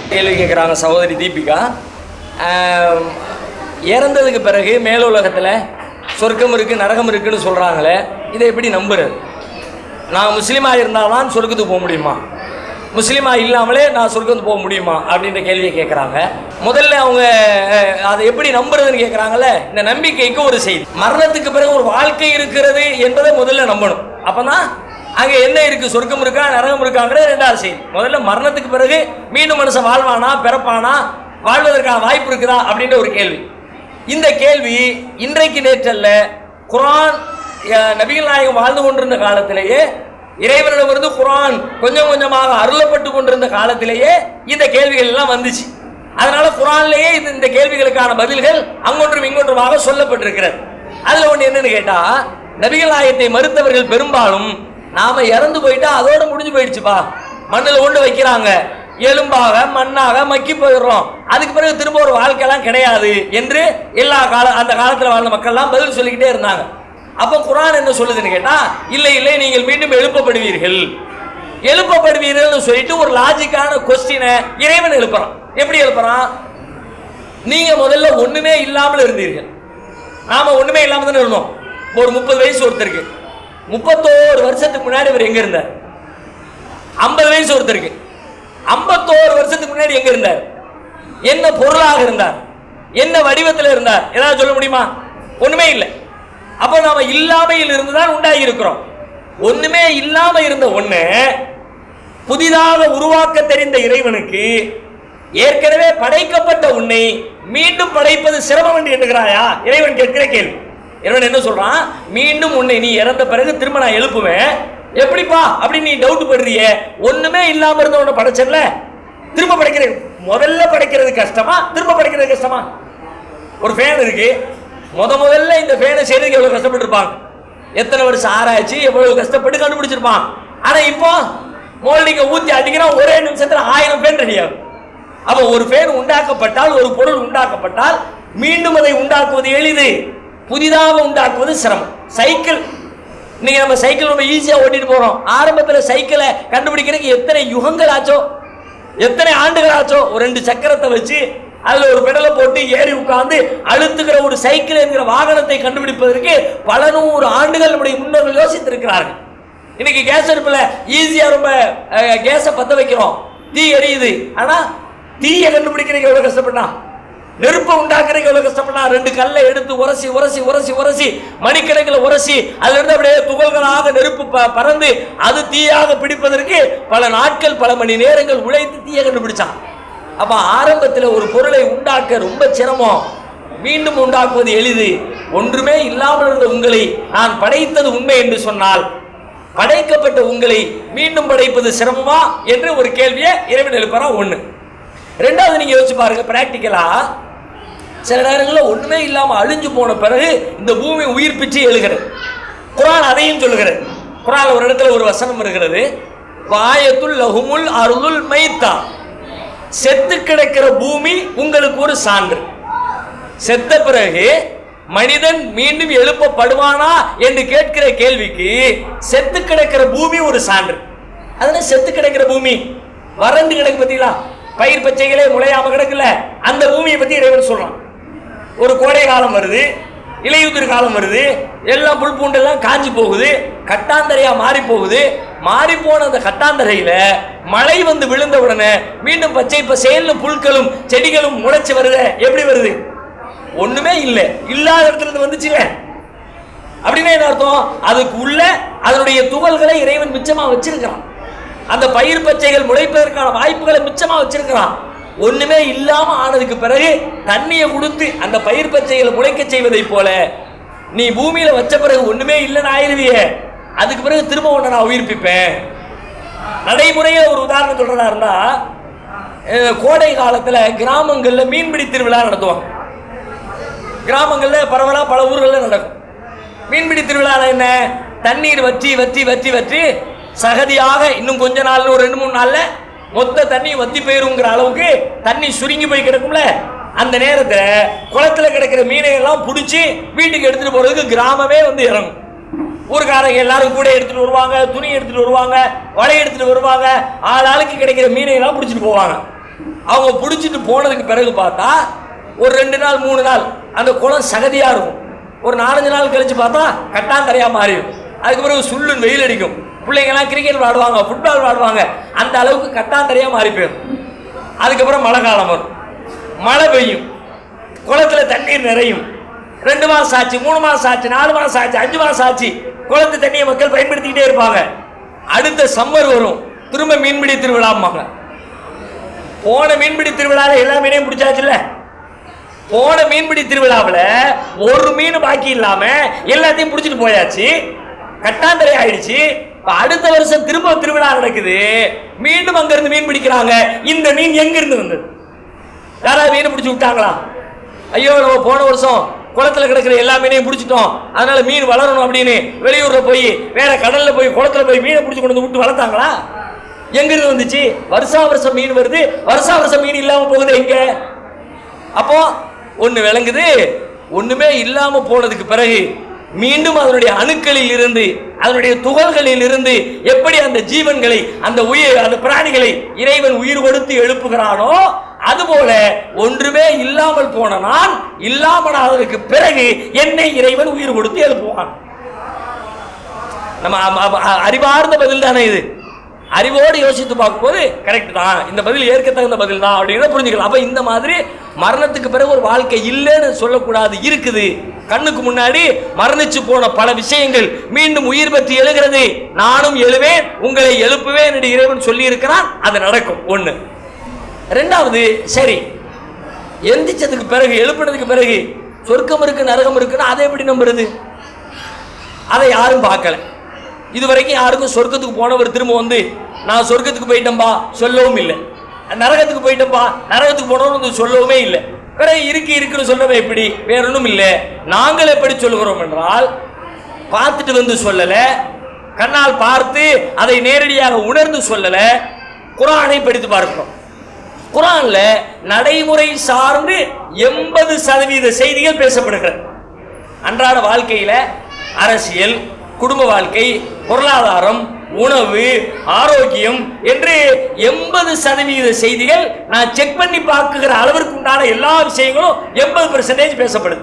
கேள்வி கேட்குறாங்க சகோதரி தீபிகா ஆம், இறந்ததுக்கு பிறகு மேலுலகத்தில் சொர்க்கம் இருக்குது நரகம் இருக்குன்னு சொல்கிறாங்களே இதை எப்படி நம்புறது நான் முஸ்லீமாக இருந்தால் தான் சொர்க்கத்துக்கு போக முடியுமா முஸ்லீமாக இல்லாமலே நான் சொர்க்கத்துக்கு போக முடியுமா அப்படின்ற கேள்வியை கேட்குறாங்க முதல்ல அவங்க அஹ், அதை எப்படி நம்புறதுன்னு கேட்குறாங்கல்ல இந்த நம்பிக்கைக்கு ஒரு செய்தி மரணத்துக்கு பிறகு ஒரு வாழ்க்கை இருக்கிறது என்பதை முதல்ல நம்பணும் அப்போ தான் அங்கே என்ன இருக்குது சொர்க்கம் இருக்கா நரகம் இருக்காங்கிறது ரெண்டாவது செய்தி முதல்ல மரணத்துக்கு பிறகு மீண்டும் மனுஷன் வாழ்வானா பிறப்பானா வாழ்வதற்கான வாய்ப்பு இருக்குதா அப்படின்ற ஒரு கேள்வி இந்த கேள்வி இன்றைக்கு நேற்றல்ல குரான் அஹ், நபிகள் நாயகம் வாழ்ந்து கொண்டிருந்த காலத்திலேயே இறைவனிடமிருந்து குரான் கொஞ்சம் கொஞ்சமாக அருளப்பட்டு கொண்டிருந்த காலத்திலேயே இந்த கேள்விகள் எல்லாம் வந்துச்சு அதனால குரான்லேயே இந்த இந்த கேள்விகளுக்கான பதில்கள் அங்கொன்றும் இங்கொன்றுமாக சொல்லப்பட்டிருக்கிறது அதுல ஒன்று என்னன்னு கேட்டா நபிகள் நாயகத்தை மறுத்தவர்கள் பெரும்பாலும் நாம இறந்து போயிட்டா அதோட முடிஞ்சு போயிடுச்சுப்பா மண்ணில் கொண்டு வைக்கிறாங்க எலும்பாக மண்ணாக மக்கி போயிடுறோம் அதுக்கு பிறகு திரும்ப ஒரு வாழ்க்கைலாம் கிடையாது என்று எல்லா கால அந்த காலத்தில் வாழ்ந்த மக்கள்லாம் பதில் சொல்லிக்கிட்டே இருந்தாங்க அப்போ குரான் என்ன சொல்லுதுன்னு கேட்டா இல்லை இல்லை நீங்கள் மீண்டும் எழுப்பப்படுவீர்கள் எழுப்பப்படுவீர்கள்னு சொல்லிட்டு ஒரு லாஜிக்கான கொஸ்டினை இறைவன் எழுப்புறான் எப்படி எழுப்புறான் நீங்க முதல்ல ஒண்ணுமே இல்லாமல் இருந்தீர்கள் நாம ஒண்ணுமே இல்லாம தானே இருந்தோம் ஒரு முப்பது வயசு ஒருத்தருக்கு முப்பத்தோரு வருஷத்துக்கு முன்னாடி இவர் எங்க இருந்தார் ஐம்பது வயசு ஒருத்தருக்கு ஐம்பத்தோரு வருஷத்துக்கு முன்னாடி எங்க இருந்தார் என்ன பொருளாக இருந்தார் என்ன வடிவத்தில் இருந்தார் ஏதாவது சொல்ல முடியுமா ஒண்ணுமே இல்லை அப்போ நாம இல்லாமையில் இருந்து தான் உண்டாகி இருக்கிறோம் ஒண்ணுமே இல்லாம இருந்த ஒண்ணு புதிதாக உருவாக்க தெரிந்த இறைவனுக்கு ஏற்கனவே படைக்கப்பட்ட உன்னை மீண்டும் படைப்பது சிரமம் என்று எண்ணுகிறாயா இறைவன் கேட்கிற கேள்வி இறைவன் என்ன சொல்றான் மீண்டும் உன்னை நீ இறந்த பிறகு திரும்ப நான் எழுப்புவேன் எப்படிப்பா அப்படின்னு நீ டவுட் படுறிய ஒண்ணுமே இல்லாம இருந்த உன்னை படைச்சல திரும்ப படைக்கிறது முதல்ல படைக்கிறது கஷ்டமா திரும்ப படைக்கிறது கஷ்டமா ஒரு ஃபேன் இருக்கு முத முதல்ல இந்த ஃபேனை செய்யறதுக்கு எவ்வளவு கஷ்டப்பட்டிருப்பாங்க எத்தனை வருஷம் ஆராய்ச்சி எவ்வளவு கஷ்டப்பட்டு கண்டுபிடிச்சிருப்பான் ஆனா இப்போ மோல்டிங்க ஊத்தி அடிக்கிறான் ஒரே நிமிஷத்துல ஆயிரம் ஃபேன் ரெடி ஆகும் அப்ப ஒரு ஃபேன் உண்டாக்கப்பட்டால் ஒரு பொருள் உண்டாக்கப்பட்டால் மீண்டும் அதை உண்டாக்குவது எளிது புதிதாக உண்டாக்குவது சிரமம் சைக்கிள் இன்னைக்கு நம்ம சைக்கிள் ரொம்ப ஈஸியா ஓட்டிட்டு போறோம் ஆரம்பத்துல சைக்கிளை கண்டுபிடிக்கிறதுக்கு எத்தனை யுகங்கள் ஆச்சோ எத்தனை ஆண்டுகள் ஆச்சோ ஒரு ரெண்டு சக்கரத்தை வச்சு அதுல ஒரு பெடலை போட்டு ஏறி உட்கார்ந்து அழுத்துகிற ஒரு சைக்கிள் என்கிற வாகனத்தை கண்டுபிடிப்பதற்கு பல நூறு ஆண்டுகள் நம்முடைய முன்னோர்கள் யோசித்திருக்கிறார்கள் இன்னைக்கு கேஸ் அடுப்புல ஈஸியா ரொம்ப கேஸை பத்த வைக்கிறோம் தீ எரியுது ஆனா தீயை கண்டுபிடிக்கிறதுக்கு எவ்வளவு கஷ்டப்பட்டான் நெருப்பை உண்டாக்குறதுக்கு எவ்வளவு கஷ்டப்பட்டா ரெண்டு கல்லை எடுத்து உரசி உரசி உரசி உரசி மணிக்கணக்கில் உரசி அதுல இருந்து அப்படியே துகள்களாக நெருப்பு ப- பறந்து அது தீயாக பிடிப்பதற்கு பல நாட்கள் பல மணி நேரங்கள் உழைத்து தீயை கண்டுபிடிச்சான் அப்ப ஆரம்பத்தில் ஒரு பொருளை உண்டாக்க ரொம்ப சிரமம் மீண்டும் உண்டாக்குவது எளிது ஒன்றுமே இல்லாமல் இருந்த உங்களை நான் படைத்தது உண்மை என்று சொன்னால் படைக்கப்பட்ட உங்களை மீண்டும் படைப்பது சிரமமா என்று ஒரு கேள்வியை இறைவன் எழுப்புறான் ஒண்ணு ரெண்டாவது நீங்க யோசிச்சு பாருங்க பிராக்டிக்கலா சில நேரங்களில் ஒண்ணுமே இல்லாம அழிஞ்சு போன பிறகு இந்த பூமி உயிர்ப்பிச்சு எழுகிறது குரான் அதையும் சொல்லுகிறது குரான் ஒரு இடத்துல ஒரு வசனம் இருக்கிறது வாயத்துல் லஹுமுல் அருளுல் மைத்தா செத்து கிடக்கிற பூமி உங்களுக்கு ஒரு சான்று செத்த பிறகு மனிதன் மீண்டும் எழுப்பப்படுவானா என்று கேட்கிற கேள்விக்கு செத்து கிடக்கிற பூமி ஒரு சான்று அதனால செத்து கிடக்கிற பூமி வறண்டு கிடக்கு பத்தீங்களா பயிர் பச்சைகளே முளையாம கிடக்குல அந்த பூமியை பத்தி இறைவன் சொல்றான் ஒரு கோடை காலம் வருது இலையுதிர் காலம் வருது எல்லாம் புல் பூண்டெல்லாம் காஞ்சி போகுது கட்டாந்தரையா மாறி போகுது மாறி போன அந்த கட்டாந்தரையில மழை வந்து விழுந்த உடனே மீண்டும் பச்சை பசேல்னு புல்களும் செடிகளும் முளைச்சு வருது எப்படி வருது ஒண்ணுமே இல்லை இல்லாத இடத்துல இருந்து வந்துச்சுல அப்படின்னா என்ன அர்த்தம் அதுக்கு உள்ள அதனுடைய துகள்களை இறைவன் மிச்சமா வச்சிருக்கிறான் அந்த பயிர் பச்சைகள் முளைப்பதற்கான வாய்ப்புகளை மிச்சமா வச்சிருக்கிறான் ஒண்ணுமே இல்லாம ஆனதுக்கு பிறகு தண்ணியை கொடுத்து அந்த பயிர் பச்சைகளை முளைக்க செய்வதை போல நீ பூமியில வச்ச பிறகு ஒண்ணுமே இல்லைன்னு ஆயிருவியே அதுக்கு பிறகு திரும்ப ஒண்ணு நான் உயிர்ப்பிப்பேன் நடைமுறையில ஒரு உதாரணம் சொல்றதா இருந்தா அஹ், கோடை காலத்துல கிராமங்கள்ல மீன்பிடி திருவிழா நடத்துவாங்க கிராமங்கள்ல பரவலா பல ஊர்கள்ல நடக்கும் மீன்பிடி திருவிழால என்ன தண்ணீர் வற்றி வற்றி வற்றி வற்றி சகதியாக இன்னும் கொஞ்ச நாள்ல ஒரு ரெண்டு மூணு நாள்ல மொத்த தண்ணி வத்தி போயிருங்கிற அளவுக்கு தண்ணி சுருங்கி போய் கிடக்கும்ல அந்த நேரத்துல குளத்துல கிடக்கிற மீனை எல்லாம் பிடிச்சி வீட்டுக்கு எடுத்துட்டு போறதுக்கு கிராமமே வந்து இறங்கும் ஊர்க்காரங்க எல்லாரும் கூட எடுத்துட்டு வருவாங்க துணி எடுத்துட்டு வருவாங்க வலை எடுத்துட்டு வருவாங்க ஆள் ஆளுக்கு கிடைக்கிற மீனை எல்லாம் பிடிச்சிட்டு போவாங்க அவங்க பிடிச்சிட்டு போனதுக்கு பிறகு பார்த்தா ஒரு ரெண்டு நாள் மூணு நாள் அந்த குளம் சகதியாக இருக்கும் ஒரு நாலஞ்சு நாள் கழிச்சு பார்த்தா கட்டாந்தரையாக மாறிடும் அதுக்கு பிறகு சுள்ளுன்னு வெயில் அடிக்கும் பிள்ளைங்கெல்லாம் கிரிக்கெட் விளாடுவாங்க ஃபுட்பால் விளாடுவாங்க அந்த அளவுக்கு கட்டாந்தரையாக மாறி போயிடும் அதுக்கப்புறம் மழை காலம் வரும் மழை பெய்யும் குளத்துல தண்ணீர் நிறையும் ரெண்டு மாசம் ஆச்சு மூணு மாசம் ஆச்சு நாலு மாசம் ஆச்சு அஞ்சு மாசம் ஆச்சு குளத்து தண்ணியை மக்கள் பயன்படுத்திக்கிட்டே இருப்பாங்க அடுத்த சம்மர் வரும் திரும்ப மீன்பிடி திருவிழாம்பாங்க போன மீன்பிடி திருவிழாவில் எல்லா மீனையும் பிடிச்சாச்சுல்ல போன மீன்பிடி திருவிழாவில் ஒரு மீன் பாக்கி இல்லாம எல்லாத்தையும் பிடிச்சிட்டு போயாச்சு கட்டாந்தரை ஆயிடுச்சு இப்ப அடுத்த வருஷம் திரும்ப திருவிழா நடக்குது மீண்டும் அங்கிருந்து மீன் பிடிக்கிறாங்க இந்த மீன் எங்க இருந்து வந்தது யாராவது மீன் பிடிச்சி விட்டாங்களா ஐயோ நம்ம போன வருஷம் குளத்துல கிடக்கிற எல்லா மீனையும் பிடிச்சிட்டோம் அதனால மீன் வளரணும் அப்படின்னு வெளியூர்ல போய் வேற கடல்ல போய் குளத்துல போய் மீனை பிடிச்சி கொண்டு வந்து விட்டு வளர்த்தாங்களா எங்க இருந்து வந்துச்சு வருஷா வருஷம் மீன் வருது வருஷா வருஷம் மீன் இல்லாம போகுது எங்க அப்போ ஒண்ணு விளங்குது ஒண்ணுமே இல்லாம போனதுக்கு பிறகு மீண்டும் அதனுடைய அணுக்களில் இருந்து அதனுடைய துகள்களில் இருந்து எப்படி அந்த ஜீவன்களை அந்த உயிர் அந்த பிராணிகளை இறைவன் உயிர் கொடுத்து எழுப்புகிறானோ அதுபோல ஒன்றுமே இல்லாமல் போன நான் இல்லாமல் ஆனதற்கு பிறகு என்னை இறைவன் உயிர் கொடுத்து எழுப்புவான் நம்ம அ- அ- அ- அறிவார்ந்த பதில் தானே இது அறிவோடு யோசித்து பார்க்கும்போது கரெக்ட் தான் இந்த பதில் ஏற்கத்தகுந்த பதில் தான் அப்படிங்கிறத புரிஞ்சுக்கலாம் அப்ப இந்த மாதிரி மரணத்துக்கு பிறகு ஒரு வாழ்க்கை இல்லைன்னு சொல்லக்கூடாது இருக்குது கண்ணுக்கு முன்னாடி மரணிச்சு போன பல விஷயங்கள் மீண்டும் உயிர் பெற்று எழுகிறது நானும் எழுவேன் உங்களை எழுப்புவேன் என்று இறைவன் சொல்லி இருக்கிறான் அது நடக்கும் ஒண்ணு ரெண்டாவது சரி எந்திரிச்சதுக்கு பிறகு எழுப்பினதுக்கு பிறகு சொர்க்கம் இருக்கு நரகம் இருக்குன்னு அதை எப்படி நம்புறது அதை யாரும் பார்க்கல இது வரைக்கும் யாருக்கும் சொர்க்கத்துக்கு போனவர் திரும்ப வந்து நான் சொர்க்கத்துக்கு போயிட்டேன்பா சொல்லவும் இல்லை நரகத்துக்கு போயிட்டேன்பா நரகத்துக்கு போனவன் வந்து சொல்லவுமே இல்லை வேற இருக்கு இருக்குன்னு சொல்லவே எப்படி வேற ஒன்றும் இல்லை நாங்கள் எப்படி சொல்லுகிறோம் என்றால் பார்த்துட்டு வந்து சொல்லல கண்ணால் பார்த்து அதை நேரடியாக உணர்ந்து சொல்லல குரானை படித்து பார்க்கிறோம் குரான்ல நடைமுறை சார்ந்து எண்பது சதவீத செய்திகள் பேசப்படுகிறது அன்றாட வாழ்க்கையில அரசியல் குடும்ப வாழ்க்கை பொருளாதாரம் உணவு ஆரோக்கியம் என்று எண்பது சதவீத செய்திகள் நான் செக் பண்ணி பார்க்குகிற அளவிற்கு உண்டான எல்லா விஷயங்களும் எண்பது பெர்சன்டேஜ் பேசப்படுது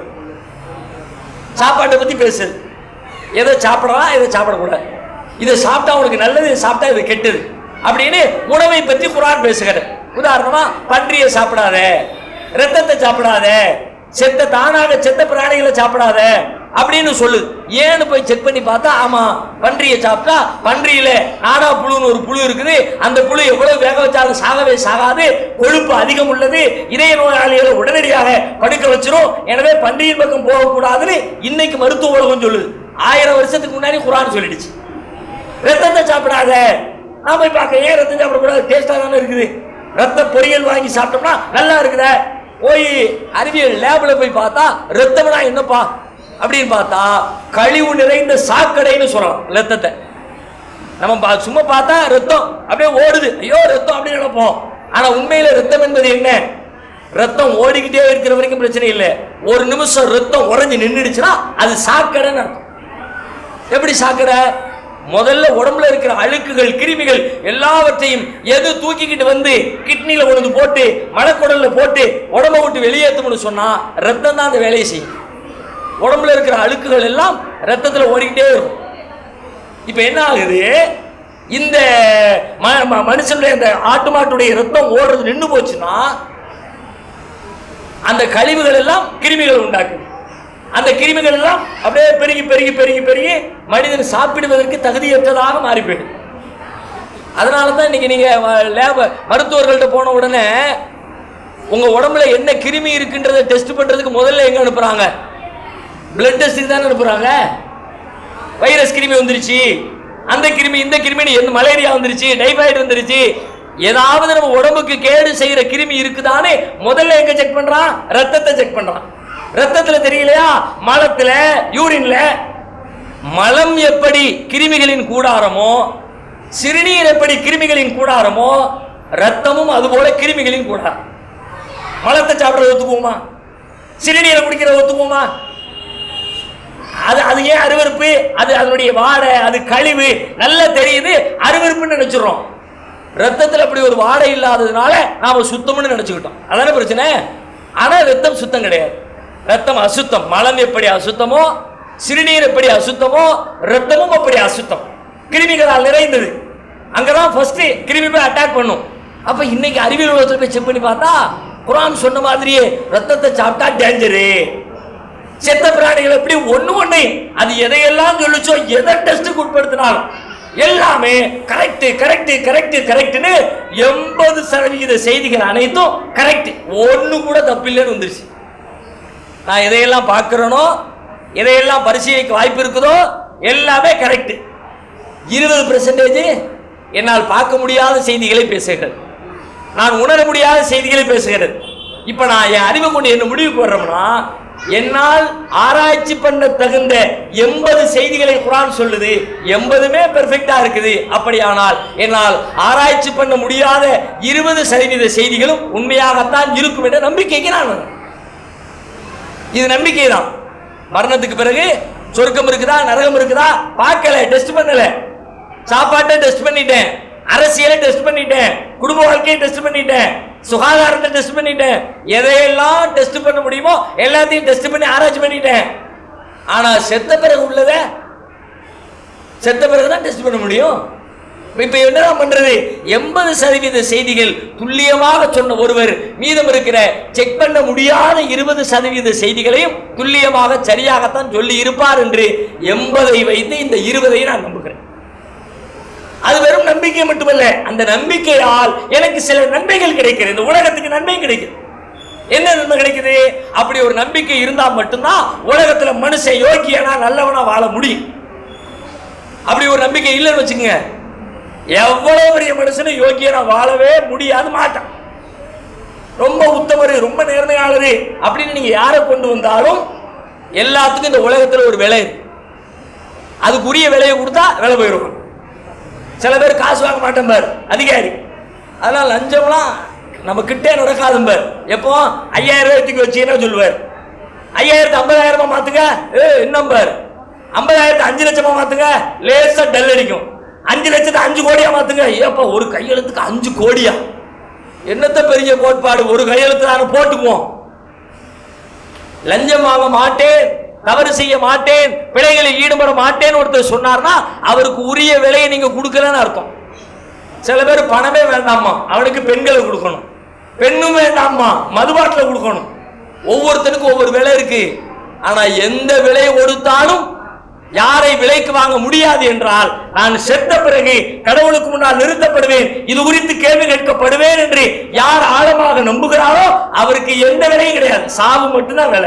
சாப்பாட்டை பத்தி பேசுது எதை சாப்பிடலாம் எதை சாப்பிடக்கூடாது இதை சாப்பிட்டா உனக்கு நல்லது இதை சாப்பிட்டா இது கெட்டது அப்படின்னு உணவை பற்றி குரான் பேசுகிறது உதாரணமா பன்றியை சாப்பிடாத ரத்தத்தை சாப்பிடாத செத்த தானாக செத்த பிராணிகளை சாப்பிடாத அப்படின்னு சொல்லுது ஏன்னு போய் செக் பண்ணி பார்த்தா ஆமா பன்றியை சாப்பிட்டா பன்றியில நாடா புழுன்னு ஒரு புழு இருக்குது அந்த புழு எவ்வளவு வேக வச்சாலும் சாகவே சாகாது கொழுப்பு அதிகம் உள்ளது இதய நோயாளிகளை உடனடியாக படுக்க வச்சிரும் எனவே பன்றியின் பக்கம் போகக்கூடாதுன்னு இன்னைக்கு மருத்துவ உலகம் சொல்லுது ஆயிரம் வருஷத்துக்கு முன்னாடி குரான் சொல்லிடுச்சு ரத்தத்தை சாப்பிடாத நான் போய் பார்க்க ஏன் ரத்தம் சாப்பிடக்கூடாது டேஸ்டாக தானே இருக்குது ரத்த பொரியல் வாங்கி சாப்பிட்டோம்னா நல்லா இருக்குதே போய் அறிவியல் லேபில் போய் பார்த்தா ரத்தம்னா என்னப்பா அப்படின்னு பார்த்தா கழிவு நிறைந்த சாக்கடைன்னு சொல்லலாம் ரத்தத்தை நம்ம பா- சும்மா பார்த்தா ரத்தம் அப்படியே ஓடுது ஐயோ ரத்தம் அப்படின்னு நினைப்போம் ஆனா உண்மையில ரத்தம் என்பது என்ன ரத்தம் ஓடிக்கிட்டே இருக்கிற வரைக்கும் பிரச்சனை இல்லை ஒரு நிமிஷம் ரத்தம் உறைஞ்சு நின்றுடுச்சுன்னா அது சாக்கடைன்னு அர்த்தம் எப்படி சாக்கடை முதல்ல உடம்புல இருக்கிற அழுக்குகள் கிருமிகள் எல்லாவற்றையும் எது தூக்கிக்கிட்டு வந்து கிட்னில கொண்டு வந்து போட்டு மலக்குடல்ல போட்டு உடம்ப விட்டு வெளியேற்றணும்னு சொன்னா ரத்தம் தான் அந்த வேலையை செய்யும் உடம்புல இருக்கிற அழுக்குகள் எல்லாம் ரத்தத்துல ஓடிக்கிட்டே இருக்கும் இப்ப என்ன ஆகுது இந்த ம- ம- மனுஷனுடைய இந்த ஆட்டு மாட்டுடைய ரத்தம் ஓடுறது நின்று போச்சுன்னா அந்த கழிவுகள் எல்லாம் கிருமிகள் உண்டாக்குது அந்த கிருமிகள் எல்லாம் அப்படியே பெருகி பெருகி பெருகி பெருகி மனிதன் சாப்பிடுவதற்கு தகுதியற்றதாக மாறி போயிடுது அதனால தான் இன்னைக்கு நீங்க லேப மருத்துவர்கள்ட்ட போன உடனே உங்க உடம்புல என்ன கிருமி இருக்குன்றதை டெஸ்ட் பண்றதுக்கு முதல்ல எங்க அனுப்புறாங்க பிளட் டெஸ்ட்டுக்கு தானே அனுப்புறாங்க வைரஸ் கிருமி வந்துருச்சு அந்த கிருமி இந்த கிருமின்னு எந்த மலேரியா வந்துருச்சு டைபாய்டு வந்துருச்சு ஏதாவது நம்ம உடம்புக்கு கேடு செய்யற கிருமி இருக்குதானே முதல்ல எங்க செக் பண்றான் ரத்தத்தை செக் பண்றான் ரத்தத்துல தெரியலையா மலத்துல யூரின்ல மலம் எப்படி கிருமிகளின் கூடாரமோ சிறுநீர் எப்படி கிருமிகளின் கூடாரமோ ரத்தமும் அதுபோல கிருமிகளின் கூடாரம் மலத்தை சாப்பிடுறது ஒத்துக்குவோமா சிறுநீரை குடிக்கிறத ஒத்துக்குவோமா அது அது ஏன் அருவருப்பு அது அதனுடைய வாடை அது கழிவு நல்லா தெரியுது அருவருப்புன்னு நினைச்சிடுறோம் ரத்தத்தில் அப்படி ஒரு வாடை இல்லாததுனால நாம சுத்தம்னு நினைச்சுக்கிட்டோம் அதானே பிரச்சனை ஆனா ரத்தம் சுத்தம் கிடையாது ரத்தம் அசுத்தம் மலம் எப்படி அசுத்தமோ சிறுநீர் எப்படி அசுத்தமோ ரத்தமும் அப்படி அசுத்தம் கிருமிகளால் நிறைந்தது அங்கதான் ஃபர்ஸ்ட் கிருமி போய் அட்டாக் பண்ணும் அப்ப இன்னைக்கு அறிவியல் உலகத்தில் போய் செக் பண்ணி பார்த்தா குரான் சொன்ன மாதிரியே ரத்தத்தை சாப்பிட்டா டேஞ்சரு செத்த பிராணிகள் எப்படி ஒண்ணு ஒண்ணு அது எதையெல்லாம் சொல்லுச்சோ எதை டெஸ்ட்டுக்கு உட்படுத்தினாலும் எல்லாமே கரெக்ட் கரெக்ட் கரெக்ட் கரெக்ட்னு எண்பது சதவிகித செய்திகள் அனைத்தும் கரெக்ட் ஒண்ணு கூட தப்பில்லைன்னு வந்துருச்சு நான் எதையெல்லாம் பார்க்கிறேனோ எதையெல்லாம் பரிசீலிக்க வாய்ப்பு இருக்குதோ எல்லாமே கரெக்ட் இருபது பெர்சன்டேஜ் என்னால் பார்க்க முடியாத செய்திகளை பேசுகிறது நான் உணர முடியாத செய்திகளை பேசுகிறது இப்போ நான் என் அறிவை கொண்டு என்ன முடிவுக்கு வர்றோம்னா என்னால் ஆராய்ச்சி பண்ண தகுந்த எண்பது செய்திகளை குரான் சொல்லுது எண்பதுமே பெர்ஃபெக்டா இருக்குது அப்படியானால் என்னால் ஆராய்ச்சி பண்ண முடியாத இருபது சதவீத செய்திகளும் உண்மையாகத்தான் இருக்கும் என்ற நம்பிக்கைக்கு நான் வந்தேன். இது நம்பிக்கை தான் மரணத்துக்கு பிறகு சொர்க்கம் இருக்குதா நரகம் இருக்குதா பார்க்கல டெஸ்ட் பண்ணல சாப்பாட்டை டெஸ்ட் பண்ணிட்டேன் அரசியலை டெஸ்ட் பண்ணிட்டேன் குடும்ப வாழ்க்கையை டெஸ்ட் பண்ணிட்டேன் சுகாதாரத்தை டெஸ்ட் பண்ணிட்டேன் எதையெல்லாம் டெஸ்ட் பண்ண முடியுமோ எல்லாத்தையும் டெஸ்ட் பண்ணி ஆராய்ச்சி பண்ணிட்டேன் ஆனா செத்த பிறகு உள்ளதை செத்த பிறகு தான் டெஸ்ட் பண்ண முடியும் இப்ப என்னதான் பண்றது எண்பது சதவீத செய்திகள் துல்லியமாக சொன்ன ஒருவர் மீதம் இருக்கிற செக் பண்ண முடியாத இருபது சதவீத செய்திகளையும் துல்லியமாக சரியாகத்தான் சொல்லி இருப்பார் என்று எண்பதை வைத்து இந்த இருபதை நான் நம்புகிறேன் அது வெறும் நம்பிக்கை மட்டுமல்ல அந்த நம்பிக்கையால் எனக்கு சில நன்மைகள் கிடைக்கிறது இந்த உலகத்துக்கு நன்மை கிடைக்குது என்ன நன்மை கிடைக்குது அப்படி ஒரு நம்பிக்கை இருந்தா மட்டும்தான் உலகத்துல மனுஷன் யோக்கியனா நல்லவனா வாழ முடியும் அப்படி ஒரு நம்பிக்கை இல்லைன்னு வச்சுக்கோங்க எவ்வளவு பெரிய மனுஷனும் யோக்கியனா வாழவே முடியாது மாட்டான் ரொம்ப உத்தமர் ரொம்ப நேர்மையாளர் அப்படின்னு நீங்க யாரை கொண்டு வந்தாலும் எல்லாத்துக்கும் இந்த உலகத்துல ஒரு விலை இருக்கு அதுக்குரிய விலையை கொடுத்தா விலை போயிடும் சில பேர் காசு வாங்க மாட்டேன் பார் அதிகாரி அதெல்லாம் லஞ்சம்லாம் நம்ம கிட்டே நடக்காதும் பார் எப்போ ஐயாயிரம் ரூபாய் தூக்கி வச்சீங்கன்னா சொல்லுவார் ஐயாயிரத்து ஐம்பதாயிரமா மாத்துங்க ஏ இன்னும் பார் ஐம்பதாயிரத்து அஞ்சு லட்சமா மாத்துங்க லேசா டல் அடிக்கும் அஞ்சு லட்சத்தை அஞ்சு கோடியா மாத்துங்க ஏப்பா ஒரு கையெழுத்துக்கு அஞ்சு கோடியா என்னத்த பெரிய கோட்பாடு ஒரு கையெழுத்து தானே போட்டுக்குவோம் லஞ்சம் வாங்க மாட்டேன் தவறு செய்ய மாட்டேன் பிழைகளில் ஈடுபட மாட்டேன்னு ஒருத்தர் சொன்னார்னா அவருக்கு உரிய விலையை நீங்க கொடுக்கலன்னு அர்த்தம் சில பேர் பணமே வேண்டாமா அவனுக்கு பெண்களை கொடுக்கணும் பெண்ணும் வேண்டாமா மதுபாட்டில் கொடுக்கணும் ஒவ்வொருத்தனுக்கும் ஒவ்வொரு விலை இருக்கு ஆனா எந்த விலை கொடுத்தாலும் யாரை விலைக்கு வாங்க முடியாது என்றால் நான் செத்த பிறகு கடவுளுக்கு முன்னால் நிறுத்தப்படுவேன் இது குறித்து கேள்வி கேட்கப்படுவேன் என்று யார் ஆழமாக நம்புகிறாரோ அவருக்கு எந்த விலையும் கிடையாது சாவு மட்டும்தான் விலை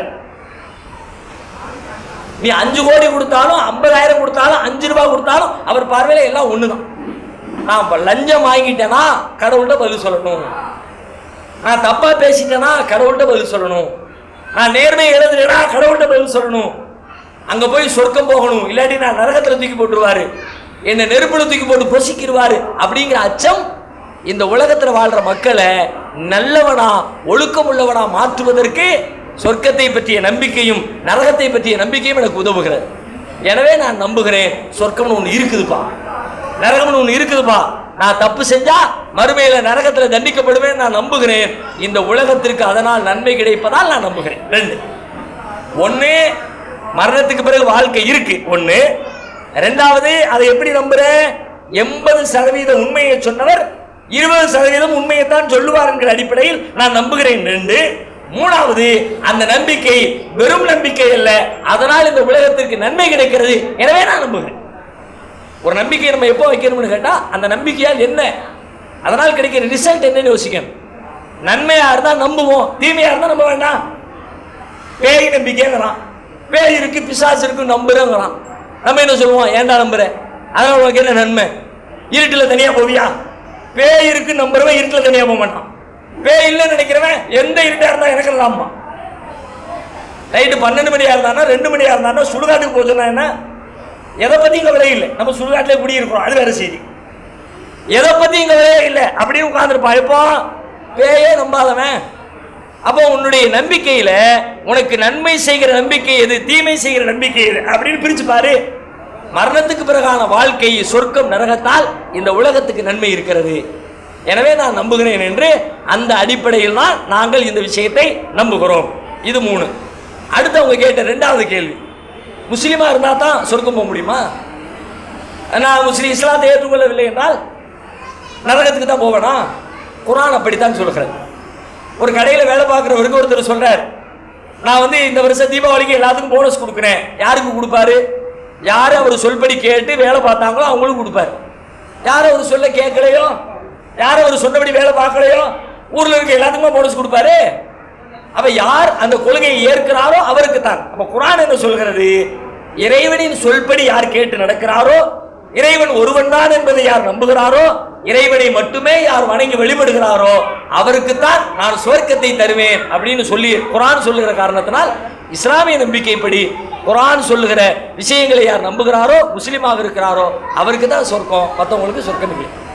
நீ அஞ்சு கோடி கொடுத்தாலும் ஐம்பதாயிரம் கொடுத்தாலும் அஞ்சு ரூபாய் கொடுத்தாலும் அவர் பார்வையில எல்லாம் ஒண்ணுதான் நான் இப்ப லஞ்சம் வாங்கிட்டேனா கடவுள்கிட்ட பதில் சொல்லணும் நான் தப்பா பேசிட்டேனா கடவுள்கிட்ட பதில் சொல்லணும் நான் நேர்மையை எழுதுறேனா கடவுள்கிட்ட பதில் சொல்லணும் அங்க போய் சொர்க்கம் போகணும் இல்லாட்டி நான் நரகத்துல தூக்கி போட்டுருவாரு என்னை நெருப்புல தூக்கி போட்டு பொசிக்கிடுவாரு அப்படிங்கிற அச்சம் இந்த உலகத்துல வாழ்ற மக்களை நல்லவனா ஒழுக்கம் உள்ளவனா மாற்றுவதற்கு சொர்க்கத்தை பற்றிய நம்பிக்கையும் நரகத்தை பற்றிய நம்பிக்கையும் எனக்கு உதவுகிறது எனவே நான் நம்புகிறேன் சொர்க்கம்னு ஒன்று இருக்குதுப்பா நரகம்னு ஒன்று இருக்குதுப்பா நான் தப்பு செஞ்சா மறுமையில நரகத்துல தண்டிக்கப்படுவேன் நான் நம்புகிறேன் இந்த உலகத்திற்கு அதனால் நன்மை கிடைப்பதால் நான் நம்புகிறேன் ரெண்டு ஒண்ணு மரணத்துக்கு பிறகு வாழ்க்கை இருக்கு ஒண்ணு ரெண்டாவது அதை எப்படி நம்புறேன் எண்பது சதவீத உண்மையை சொன்னவர் இருபது சதவீதம் உண்மையைத்தான் சொல்லுவார் என்கிற அடிப்படையில் நான் நம்புகிறேன் ரெண்டு மூணாவது அந்த நம்பிக்கை வெறும் நம்பிக்கை அல்ல அதனால் இந்த உலகத்திற்கு நன்மை கிடைக்கிறது எனவே நான் நம்புகிறேன் ஒரு நம்பிக்கையை நம்ம எப்போ வைக்கணும்னு கேட்டா அந்த நம்பிக்கையால் என்ன அதனால் கிடைக்கிற ரிசல்ட் என்னன்னு யோசிக்கணும் நன்மையா இருந்தா நம்புவோம் தீமையா இருந்தா நம்ப வேண்டாம் பேய் நம்பிக்கைங்கிறான் பேய் இருக்கு பிசாசு இருக்கு நம்புறேங்கிறான் நம்ம என்ன சொல்லுவோம் ஏன்டா நம்புற அதனால உனக்கு என்ன நன்மை இருட்டில் தனியா போவியா பேய் இருக்கு நம்புறவன் இருட்டில் தனியா போக மாட்டான் பேய் இல்லைன்னு நினைக்கிறவன் எந்த இருட்டா இருந்தா எனக்கு இல்லாமா நைட்டு பன்னெண்டு மணியா இருந்தானா ரெண்டு மணியா இருந்தானா சுடுகாட்டுக்கு போக சொன்னா என்ன எதை பத்தி இங்க விலை இல்லை நம்ம சுடுகாட்டிலே குடியிருக்கிறோம் அது வேற செய்தி எதை பத்தி இங்க விலையே இல்லை அப்படியே உட்கார்ந்துருப்பான் எப்போ பேயே நம்பாதவன் அப்போ உன்னுடைய நம்பிக்கையில உனக்கு நன்மை செய்கிற நம்பிக்கை எது தீமை செய்கிற நம்பிக்கை எது அப்படின்னு பிரிச்சு பாரு மரணத்துக்கு பிறகான வாழ்க்கை சொர்க்கம் நரகத்தால் இந்த உலகத்துக்கு நன்மை இருக்கிறது எனவே நான் நம்புகிறேன் என்று அந்த அடிப்படையில் தான் நாங்கள் இந்த விஷயத்தை நம்புகிறோம் இது மூணு அடுத்து அவங்க கேட்ட ரெண்டாவது கேள்வி முஸ்லீமா இருந்தால் தான் சொர்க்கம் போக முடியுமா நான் முஸ்லீம் இஸ்லாத்தை ஏற்றுக்கொள்ளவில்லை என்றால் நரகத்துக்கு தான் போவேனா குரான் அப்படித்தான் சொல்லுகிறது ஒரு கடையில் வேலை பார்க்குறவருக்கு ஒருத்தர் சொல்றார் நான் வந்து இந்த வருஷம் தீபாவளிக்கு எல்லாத்துக்கும் போனஸ் கொடுக்குறேன் யாருக்கு கொடுப்பாரு யார் அவர் சொல்படி கேட்டு வேலை பார்த்தாங்களோ அவங்களும் கொடுப்பாரு யார் அவர் சொல்ல கேட்கலையோ யார் அவர் சொன்னபடி வேலை பார்க்கலையோ ஊர்ல இருக்க எல்லாத்துக்குமே போனஸ் கொடுப்பாரு அப்ப யார் அந்த கொள்கையை ஏற்கிறாரோ அவருக்கு தான் அப்ப குரான் என்ன சொல்கிறது இறைவனின் சொல்படி யார் கேட்டு நடக்கிறாரோ இறைவன் ஒருவன் தான் என்பதை யார் நம்புகிறாரோ இறைவனை மட்டுமே யார் வணங்கி வழிபடுகிறாரோ அவருக்குத்தான் நான் சுவர்க்கத்தை தருவேன் அப்படின்னு சொல்லி குரான் சொல்லுகிற காரணத்தினால் இஸ்லாமிய நம்பிக்கைப்படி குரான் சொல்லுகிற விஷயங்களை யார் நம்புகிறாரோ முஸ்லீமாக இருக்கிறாரோ அவருக்கு தான் சொர்க்கம் மற்றவங்களுக்கு சொர்க்கம் இல்லை